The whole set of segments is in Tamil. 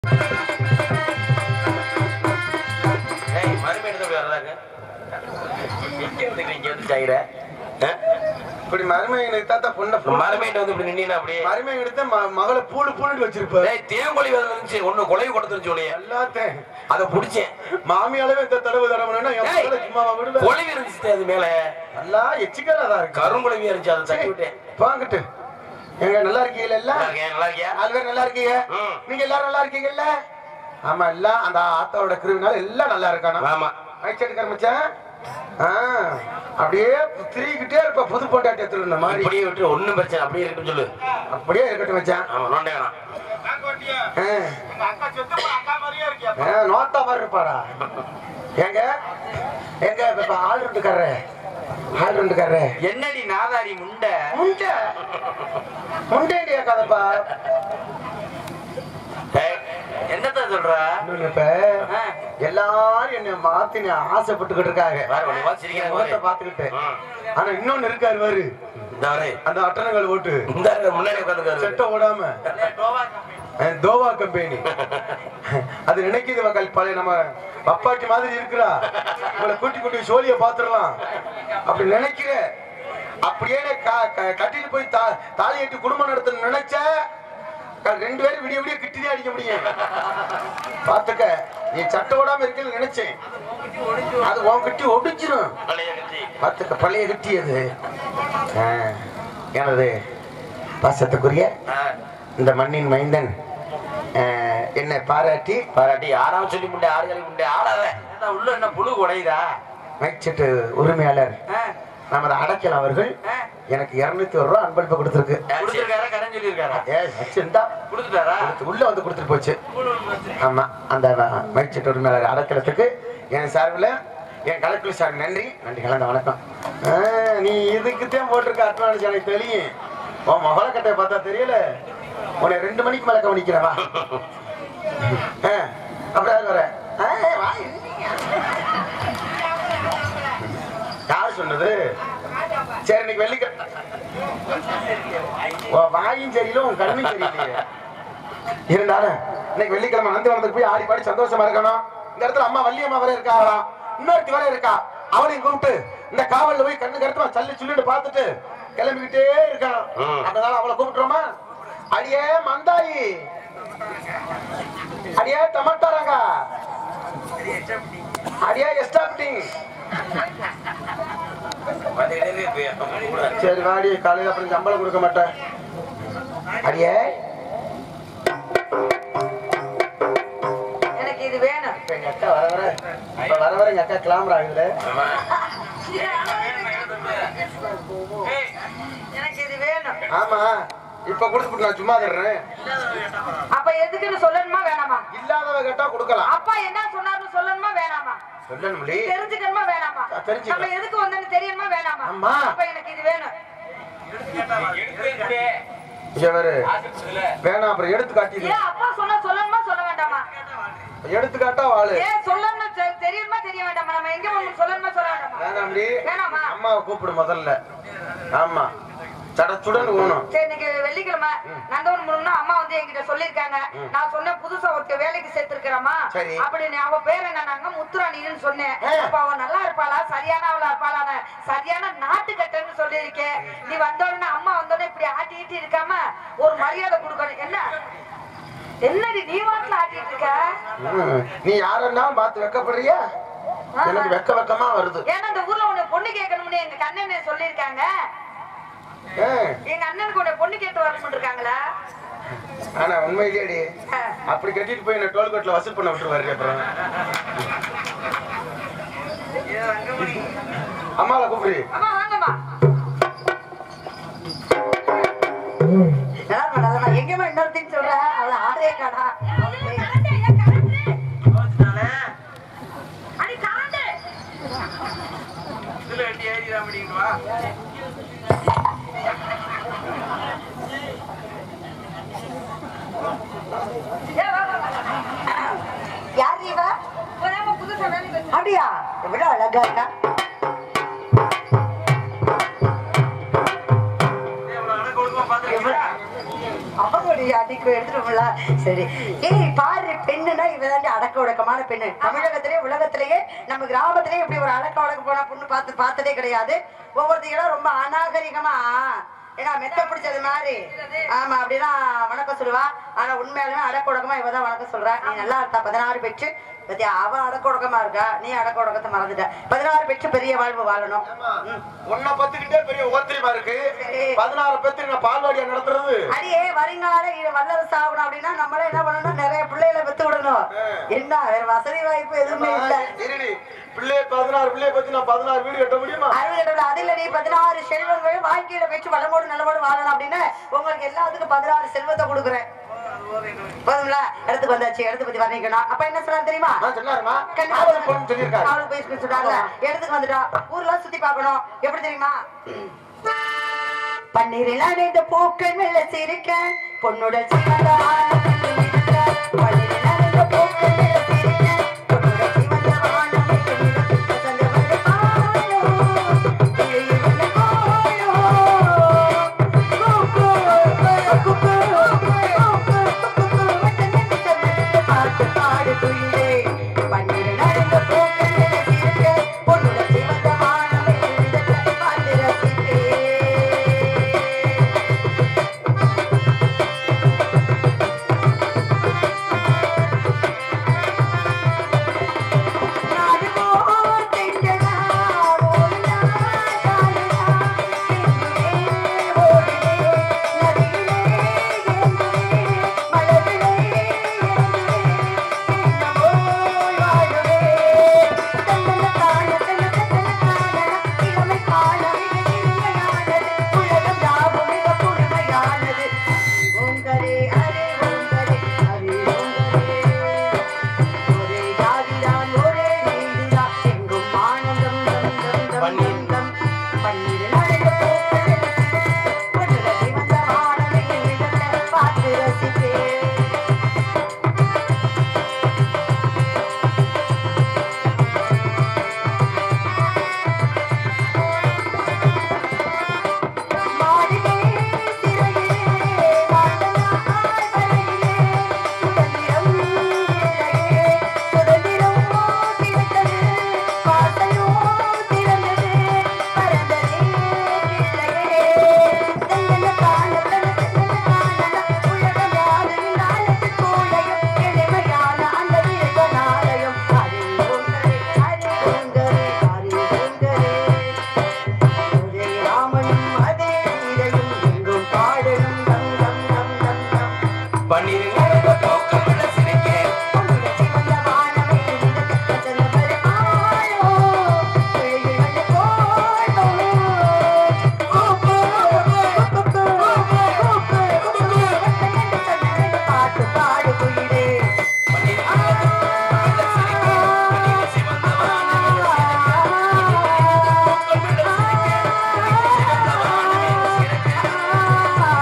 ஏய் மறுமையில தான் வரலாங்க எங்க வந்து இங்க வந்து சாயிர இப்படி மருமையனுக்கு தாத்தா பொண்ணை மறுமையிட்ட வந்து இப்படி நின்னா அப்படியே மருமையை எடுத்து ம- மகளை பூடு பூண்டு வச்சிருப்ப ஏய் தேங்கொழி வந்துருந்துச்சு ஒண்ணு கொலை கொடுத்துருச்சு உனைய எல்லாத்தையும் அதை புடிச்சேன் மாமியாலவே இந்த தடவை தடவைன்னா என் ஏய், மகளை சும்மாவா விடுவேன் கொலை இருந்துச்சு அது மேல நல்லா எச்சிக்கலாதான் இருக்கு கருங்குழவி இருந்துச்சு அதை தட்டி விட்டேன் வாங்கிட்டு எங்க நல்லா இருக்கீங்களா நல்லா எல்லாம் இருக்கியா நல்லா இருக்கியா நாலு பேர் நல்லா இருக்கீங்க ம். நீங்க எல்லாரும் நல்லா இருக்கீங்கல்ல ஆமா எல்லாம் அந்த ஆத்தாவோட கிருவினால எல்லாம் நல்லா இருக்கானா ஆமா மைச்செடுக்கிற மச்சான் ஆ, அப்படியே திரிக்கிட்டே இருப்ப புது பொண்டாட்டி எடுத்துட்டு இருந்த மாதிரி இப்படியே விட்டு ஒண்ணும் பிரச்சனை அப்படியே இருக்கட்டும் சொல்லு அப்படியே இருக்கட்டும் மச்சான் ஆமா நோண்டே வேணாம் ஆ. ஆ, நோத்தா மாதிரி இருப்பாரா ஏங்க எங்க இப்ப ஆள் ரெண்டுக்காரரு ஆள் ரெண்டுக்காரரு என்னடி நாதாரி முண்டை முண்டை முண்டேடியா கதப்பா ஏய், என்னத்த சொல்ற இன்னொன்னு இப்ப ஆ. எல்லாரும் என்ன மாத்தி நீ ஆசைப்பட்டுக்கிட்டு இருக்காங்க பாரு, உன்னை பார்த்து சிரிக்கிறாங்க முகத்தை பாரு. பாத்துக்கிட்டு ம். ஆனா இன்னொன்னு இருக்காரு பாரு இந்த வரே அந்த அட்டனங்கள் ஓட்டு இந்த இருக்க முன்னாடி உட்காந்துருக்காரு செட்ட ஓடாம அஹ், தோவா கம்பெனி அது நினைக்குது மக்கள் பழைய நம்ம பப்பாட்டி மாதிரி இருக்கிறா உங்களை கூட்டி கூட்டி சோழிய பாத்துடலாம் அப்படி நினைக்கிற அப்படியே நீ க- க- கட்டிட்டு போய் தா- தாலி கட்டி குடும்பம் நடத்த நினைச்ச க- ரெண்டு பேரும் விடிய விடிய கிட்டிதான் அடிக்க முடியும் பாத்துக்க நீ சட்டை ஓடாம இருக்கேன்னு நினைச்சேன் அது உன் கிட்டி ஒடிச்சிடும் பழைய கட்சி பாத்துக்க பழைய கிட்டியது ஆ, எனது பாசத்துக்குரிய ஆ, இந்த மண்ணின் மைந்தன் அஹ், என்னை பாராட்டி பாராட்டி ஆறாம் சொல்லி முண்டை ஆறு கலி முண்டை ஆடாத என்ன உள்ள என்ன புழு உடையுதா மைச்செட்டு உரிமையாளர் ஆ, நமது அடைக்கல் அவர்கள் ஆ. எனக்கு இருநூத்தி ஒரு ரூபா அன்பளிப்பு கொடுத்துருக்கு கொடுத்திருக்காரா கடன் சொல்லியிருக்காரா ஏ வச்சிருந்தா கொடுத்துட்டாரா உள்ள வந்து கொடுத்துட்டு போச்சு ஆமா அந்த மைச்செட்டு உரிமையாளர் அடைக்கலத்துக்கு என் சார்பில் என் கலெக்டர் சார் நன்றி நன்றி கலந்த வணக்கம் ஆ, நீ இதுக்குத்தான் போட்டிருக்க அட்வான்ஸ் எனக்கு தெரியும் உன் மகள கட்டையை பார்த்தா தெரியல உன்னை ரெண்டு மணிக்கு மேல கவனிக்கிறவா ஆ, அப்புறம் யார் வர ஆ, வா, இல்லையா? யார் சொன்னது சரி இன்னைக்கு வெள்ளிக்கிழமை உன் வாயும் சரியில்லை உன் கண்ணும் சரியில்லையே இருந்தாலும் இன்னைக்கு வெள்ளிக்கிழமை நந்திவனத்துக்கு போய் ஆடி பாடி சந்தோஷமா இருக்கணும் இந்த இடத்துல அம்மா வள்ளியம்மா வர இருக்காங்களாம் இன்னொருத்தி வர இருக்கா அவளையும் கூப்பிட்டு இந்த காவல்ல போய் கண்ணு கருத்து சல்லி சொல்லிட்டு பார்த்துட்டு கிளம்பிக்கிட்டே இருக்கணும் ம். அதனால அவளை கூப்பிட்டுருமா அடியே மந்தாயி அடியே டமாட்டாரங்க அடியே எஸ்டாப்டிங் வந்துகிட்டே இருக்கு இப்ப கூட. சரி வாடி காலையில அப்புறம் சம்பளம் கொடுக்க மாட்டேன் அடியே எனக்கு இது வேணும் இப்ப எங்க அக்கா வர வர இப்ப வர வர எங்க அக்கா கிளாமர் ஆகுதுல ஆமா. எனக்கு இது வேணும் ஆமா இப்ப கொடுத்துட்டு நான் சும்மா தர்றேன் அப்ப எதுக்குன்னு சொல்லணுமா வேணாமா இல்லாதவ கேட்டா கொடுக்கலாம் அப்பா என்ன சொன்னாருன்னு சொல்லணுமா வேணாமா சொல்லணும்டி தெரிஞ்சுக்கணுமா வேணாமா ஆ, தெரிஞ்சுக்கலாம். நம்ம எதுக்கு வந்தோன்னு தெரியுமா வேணாமா ஆமா. அப்ப எனக்கு இது வேணும் இங்க பாரு வேணாம் அப்புறம் எடுத்து காட்டிடு ஏன் அப்பா சொன்னா சொல்லணுமா சொல்ல வேண்டாமா எடுத்து காட்டா வாழு ஏன் சொல்லணும் தெ- தெரியுமா தெரிய வேண்டாமா நம்ம எங்க ஒண்ணு சொல்லணுமா சொல்ல வேண்டாமா வேணாம்டி வேணாமா அம்மாவை கூப்பிடு முதல்ல ஆமா சடச்சுடன் ஊனும் சரி இன்னைக்கு வெள்ளிக்கிழமை நந்தவன் முருகன் அம்மா வந்து என்கிட்ட சொல்லிருக்காங்க நான் சொன்னேன் புதுசா ஒருத்த வேலைக்கு சேர்த்திருக்கிறமா சரி. அப்படின்னு அவ பேர் என்னன்னாங்க முத்துராணின்னு சொன்னேன் ஆ. அப்ப அவ நல்லா இருப்பாளா சரியான அவளா இருப்பாளான்னு சரியான நாட்டுக்கட்டன்னு சொல்லியிருக்கேன் நீ வந்தோடனே அம்மா வந்தோடனே இப்படி ஆட்டி ஈட்டி இருக்காம ஒரு மரியாதை கொடுக்கணும் என்ன என்னடி நீ வாட்டில ஆட்டிட்டு இருக்க ம். நீ யாருன்னாலும் பார்த்து வெக்கப்படுறியா எனக்கு வெக்க வெக்கமா வருது ஏன்னா இந்த ஊர்ல உன்னை பொண்ணு கேட்கணும்னு எங்க கண்ணனை சொல்லியிருக்காங்க ஆ. எங்க அண்ணனுக்கு உன்னை பொண்ணு கேட்டு வரணும்னு இருக்காங்களா ஆனா உண்மையிலேடி அப்படி கட்டிட்டு போய் என்ன டோல்கேட்ல வசூல் பண்ண விட்டுருவாரு அப்புறம் அம்மாவை கூப்பிடு அம்மா வாங்கம்மா நல்லா பண்ணாத நான் எங்கேயுமே இன்னொருத்தையும் சொல்றேன் அவளை ஆடே காடா அடி கரண்டு இதுல வெட்டி ஏறிடா அப்படின்ட்டு வா. யார் இவ புதுசா வேலைக்கு வந்து- அப்படியா எவ்வளவு அழகா இருக்கா ஏய், இவ்வளவு அடக்க ஒடுக்கமா பார்த்திருக்கீங்களா? அவங்களுடைய அடி இப்ப எடுத்துட்டோம்ல சரி ஏய் பாரு பெண்ணுனா இவதாண்டி அடக்க ஒடுக்கமான பெண்ணு தமிழகத்திலே உலகத்திலேயே நம்ம கிராமத்திலேயே இப்படி ஒரு அடக்க ஒடுக்க போன பொண்ணு பார்த்து பார்த்ததே கிடையாது ஒவ்வொருத்தையும் ரொம்ப அநாகரிகமா ஏன்னா மெத்த பிடிச்சது மாதிரி ஆமா அப்படின்னா வணக்கம் சொல்லுவா ஆனா உண்மையாலுமே அடக்க ஒடுக்கமா இவதான் வணக்கம் சொல்றா நீ நல்லா இருக்கா பதினாறு பெற்று பத்தியா அவ அடக்க ஒடுக்கமா இருக்கா நீ அடக்க ஒடுக்கத்தை மறந்துட்ட பதினாறு பெற்று பெரிய வாழ்வு வாழணும் ம். உன்னை பத்துக்கிட்டே பெரிய ஓத்திரிமா இருக்கு சரி. பதினாறு பேத்து நான் பால்வாடியா நடத்துறது அடியே வருங்கால இது வல்லரசு ஆகணும் அப்படின்னா நம்மளே என்ன பண்ணணும் நிறைய பிள்ளைகளை பெத்து விடணும் என்ன வேற வசதி வாய்ப்பு எதுவுமே இல்ல இருடி பிள்ளை பதினாறு பிள்ளைய பத்தி நான் பதினாறு வீடு கட்ட முடியுமா அறுபது அதில் நீ பதினாறு செல்வங்கள் வாழ்க்கையில பெற்று வளமோடு நல்லமோடு வாழணும் அப்படின்னு உங்களுக்கு எல்லாத்துக்கும் பதினாறு செல்வத்தை கொடுக்குறேன் போதுங்களா இடத்துக்கு வந்தாச்சு இடத்த பத்தி வர்ணிக்கணும் அப்ப என்ன சொன்னாரு தெரியுமா நான் சொன்னாருமா கண்டிப்பா காவல் போகணும்னு சொல்லியிருக்காரு அவளுக்கு போய் சொல்லி சொல்றாங்க இடத்துக்கு வந்துட்டா ஊர்லாம் சுத்தி பார்க்கணும் எப்படி தெரியுமா பன்னீரில் அணைந்த பூக்கள் மெல்ல சிரிக்க பொன்னுடன் சிவந்த வானம் எங்கும் மிதக்க. பன்னீரில் அணைந்த பூக்கள் மெல்ல சிரிக்க, பொன்னுடன் சிவந்த வானம் எங்கும் மிதக்க. வசந்த வரை பாயும், கிளியில் உள்ள கோலம். கூ, கூ, கூ, கூ, கூ, கூ, கூ, வசந்தத்தை சந்தனத்தை பாட்டு பாடு குயிலே. பன்னீரில் அணைந்த பூக்கள் மெல்ல சிரிக்க, பொன்னுடன் சிவந்த வானம் எங்கும் மிதக்க. பார்த்து ரசித்தேன். உங்களே அரே உங்களே அரே உங்களே ஒரே ஜாதிதான் ஒரே நீதிதான் எங்கும் ஆனந்தம் தம் தம் தம் தம் தம் பன்னீரில் அழைத்த பூக்கள் பொன்னுலகை வந்த வானமே மிதக்க பார்த்து ரசித்தேன் மாடிலே சிறையிலே வாழ்ந்தனாய் வரையிலே சுதந்திரம் இல்லையே சுதந்திரம் கிடைத்தது வாசலோ திறந்தது பறந்ததே இல்லையே தந்தன கால தந்தன கால உலகம் யாரும் நாளுக்கு கூடையும் எளிமையான அந்த விருப்பனாலயம் அரே உங்களே அரே உங்களே அரே உங்களே ஒரே ராமனும் அதே சீதையும் எங்கும் பாடலும் தம் தம் தம் தம் தம் பன்னீரில் நடந்த போக்கம் உள்ள சிரிக்கே பொன்னுடன் சிவந்த வானமே மிதக்க கதல வருமாயோ கிளியில் வந்து கோலோ கூ கூ கூ கூ கூ கூ கூ வசனங்கள் சந்தனங்கள் பாட்டு பாடு குயிலே பன்னீரில் நடந்த போக்கம் உள்ள சிரிக்கே பன்னீரில் சிவந்த வானமே போக்கம் உள்ள சிரிக்கே பன்னீரில் சிவந்த வானமே சிரிக்கே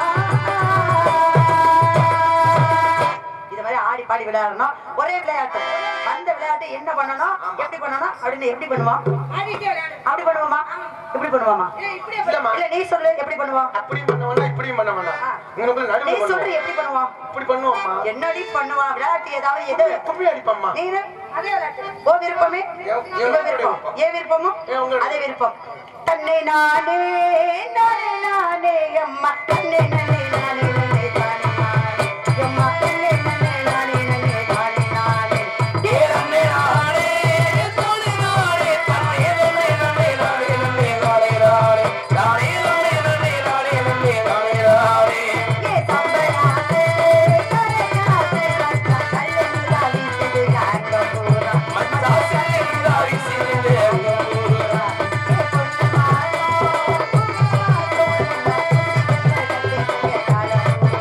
இது மாதிரி ஆடி பாடி விளையாடணும் ஒரே விளையாட்டு அந்த விளையாட்டு என்ன பண்ணணும் எப்படி பண்ணணும் அப்படின்னு எப்படி பண்ணுவோம் அப்படி பண்ணுவோமா இப்படி பண்ணுவோமா இல்லம்மா. இல்ல நீ சொல்லு எப்படி பண்ணுவோம் அப்படி பண்ண வேணாம் இப்படியும் பண்ண வேணாம் ஆ. உங்களுக்கு நீ நடுவில் சொல்லு பண்ணுவோம் எப்படி பண்ணுவோம் இப்படி பண்ணுவோம்மா என்னடி பண்ணுவான் விளையாட்டு ஏதாவது எது கும்மி அடிப்பம்மா நீ ஓ விருப்பமே என் உங்க விருப்பம் ஏன் விருப்பமும் ஏன் உங்க அதே விருப்பம் தன்னை நானே நானே நானே அம்மா தன்னை நானே நானே நானே தானே நானே அம்மா தன்னை நானே நானே நானே தானே நானே ஏரமே நானே தோளே நானே தன்னே நானே நானே நானே நானே நானே நானே நானே நானே நானே நானே நானே நானே நானே ஏ சம்பராதே கரகாதே மச்சா கல்லுடா வீசுது யாங்க பூரா மச்சாசே நீராவி சிந்தே பூரா ஏ பொண்ணு மாறோ பொண்ணு மாறோ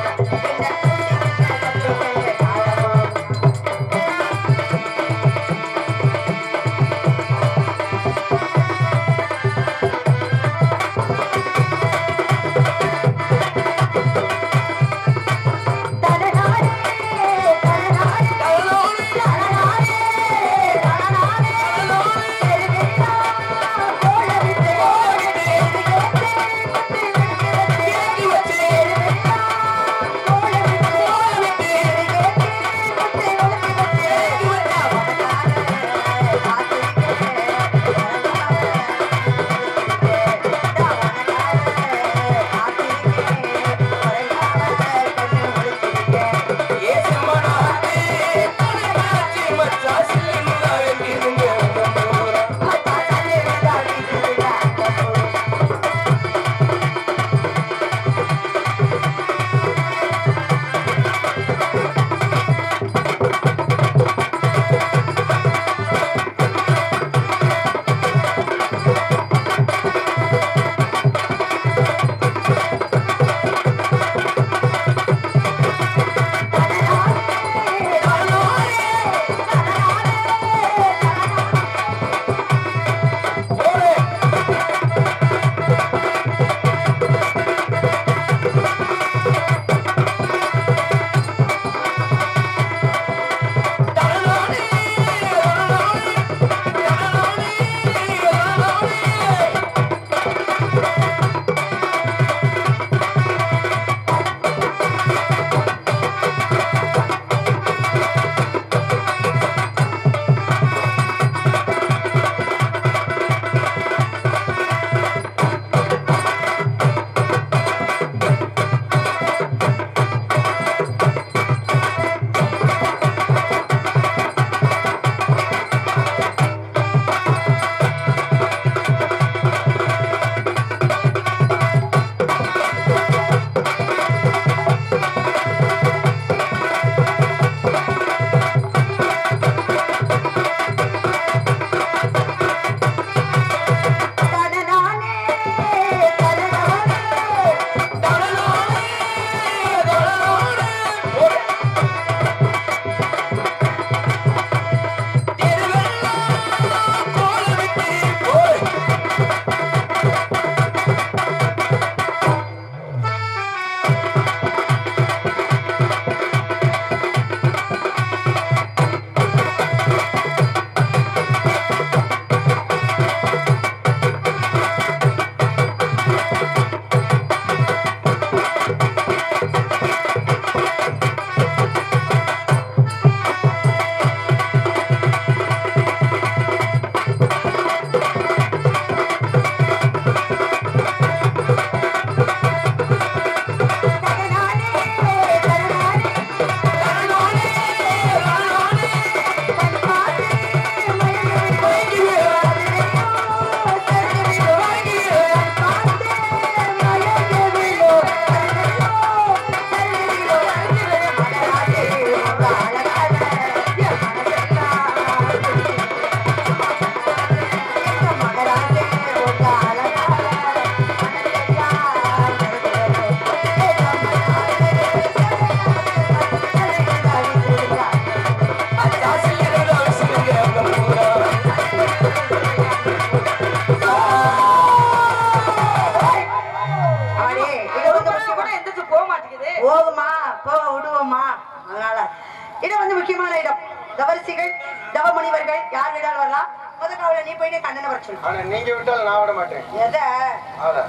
மூணாவது முக்கியமான இடம் தவரிசிகள் தவமுனிவர்கள் யார் வேணாலும் வரலாம் முத காவல நீ போயிட்டு கண்ணனை வர சொல்லு ஆனா நீங்க விட்டாலும் நான் விட மாட்டேன் எதை அதான்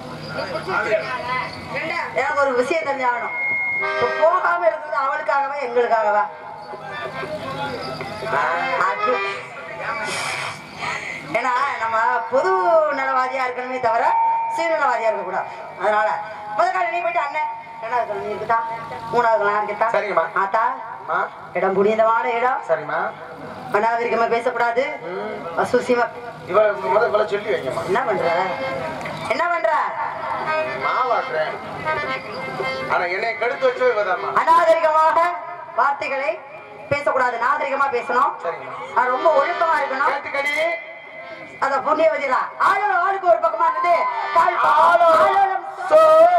எனக்கு ஒரு விஷயம் தெரிஞ்சாகணும் இப்ப போகாம இருக்கிறது அவளுக்காகவா எங்களுக்காகவா அது. ஏன்னா நம்ம பொது நலவாதியா இருக்கணுமே தவிர சுயநலவாதியா இருக்க கூடாது அதனால முதல் கால நீ போயிட்டு அண்ணன் ரெண்டாவது கால நீ இருக்குதா மூணாவது நான் இருக்குதா சரிங்கம்மா. ஆத்தா அம்மா, இடம் புனிதமான இடம் சரிம்மா அநாகரிகமா பேசக்கூடாது அசூசியமா இவளை முதல் இவளை சொல்லி வைங்கம்மா என்ன பண்ற என்ன பண்ற மாவாட்டுறேன் ஆனா என்னை கெடுத்து வச்சோ இவதாம்மா அநாகரிகமாக வார்த்தைகளை பேசக்கூடாது நாகரிகமா பேசணும் சரிங்கம்மா அது ரொம்ப ஒழுக்கமா இருக்கணும் கேட்டுக்கடி அத புண்ணியவதிலா ஆளோட ஆளுக்கு ஒரு பக்கமா இருந்து கால் ஆளோ. ஆளோடம் சோ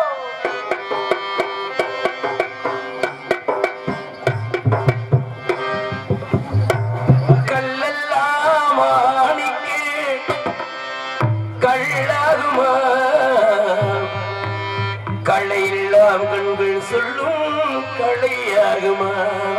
கல்லெல்லாம் ஆணிக்கு கள்ளாகுமா களையெல்லாம் கண்கள் சொல்லும் களையாகுமா